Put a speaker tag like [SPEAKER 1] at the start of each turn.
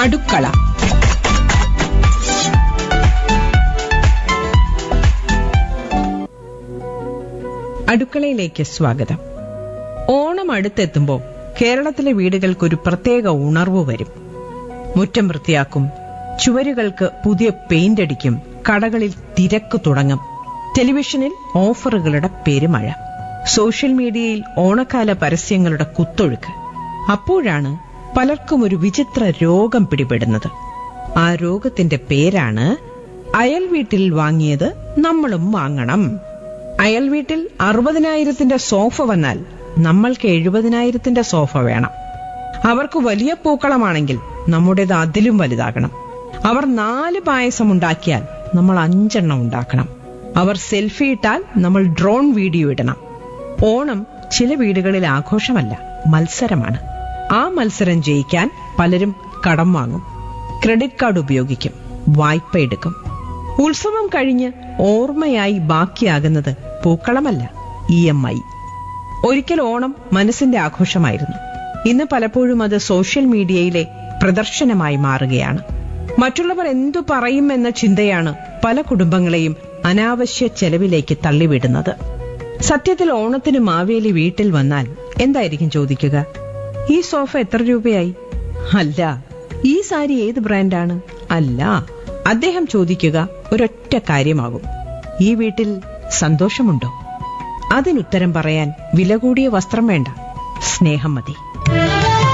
[SPEAKER 1] അടുക്കള അടുക്കളയിലേക്ക് സ്വാഗതം ഓണം അടുത്തെത്തുമ്പോൾ കേരളത്തിലെ വീടുകൾക്കൊരു പ്രത്യേക ഉണർവ് വരും മുറ്റം വൃത്തിയാക്കും ചുവരുകൾക്ക് പുതിയ പെയിന്റ് അടിക്കും കടകളിൽ തിരക്ക് തുടങ്ങും ടെലിവിഷനിൽ ഓഫറുകളുടെ പെരുമഴ സോഷ്യൽ മീഡിയയിൽ ഓണക്കാല പരസ്യങ്ങളുടെ കുത്തൊഴുക്ക് അപ്പോഴാണ് പലർക്കും ഒരു വിചിത്ര രോഗം പിടിപെടുന്നത് ആ രോഗത്തിന്റെ പേരാണ് അയൽ വീട്ടിൽ വാങ്ങിയത് നമ്മളും വാങ്ങണം അയൽ വീട്ടിൽ അറുപതിനായിരത്തിന്റെ സോഫ വന്നാൽ നമ്മൾക്ക് എഴുപതിനായിരത്തിന്റെ സോഫ വേണം അവർക്ക് വലിയ പൂക്കളമാണെങ്കിൽ നമ്മുടേത് അതിലും വലുതാകണം അവർ നാല് പായസം ഉണ്ടാക്കിയാൽ നമ്മൾ അഞ്ചെണ്ണം ഉണ്ടാക്കണം അവർ സെൽഫി ഇട്ടാൽ നമ്മൾ ഡ്രോൺ വീഡിയോ ഇടണം ഓണം ചില വീടുകളിൽ ആഘോഷമല്ല മത്സരമാണ് ആ മത്സരം ജയിക്കാൻ പലരും കടം വാങ്ങും ക്രെഡിറ്റ് കാർഡ് ഉപയോഗിക്കും വായ്പ എടുക്കും ഉത്സവം കഴിഞ്ഞ് ഓർമ്മയായി ബാക്കിയാകുന്നത് പൂക്കളമല്ല ഇ എം ഐ ഒരിക്കൽ ഓണം മനസ്സിന്റെ ആഘോഷമായിരുന്നു ഇന്ന് പലപ്പോഴും അത് സോഷ്യൽ മീഡിയയിലെ പ്രദർശനമായി മാറുകയാണ് മറ്റുള്ളവർ എന്തു പറയും എന്ന ചിന്തയാണ് പല കുടുംബങ്ങളെയും അനാവശ്യ ചെലവിലേക്ക് തള്ളിവിടുന്നത് സത്യത്തിൽ ഓണത്തിന് മാവേലി വീട്ടിൽ വന്നാൽ എന്തായിരിക്കും ചോദിക്കുക ഈ സോഫ എത്ര രൂപയായി അല്ല ഈ സാരി ഏത് ബ്രാൻഡാണ് അല്ല അദ്ദേഹം ചോദിക്കുക ഒരൊറ്റ കാര്യമാകും ഈ വീട്ടിൽ സന്തോഷമുണ്ടോ അതിനുത്തരം പറയാൻ വില കൂടിയ വസ്ത്രം വേണ്ട സ്നേഹം മതി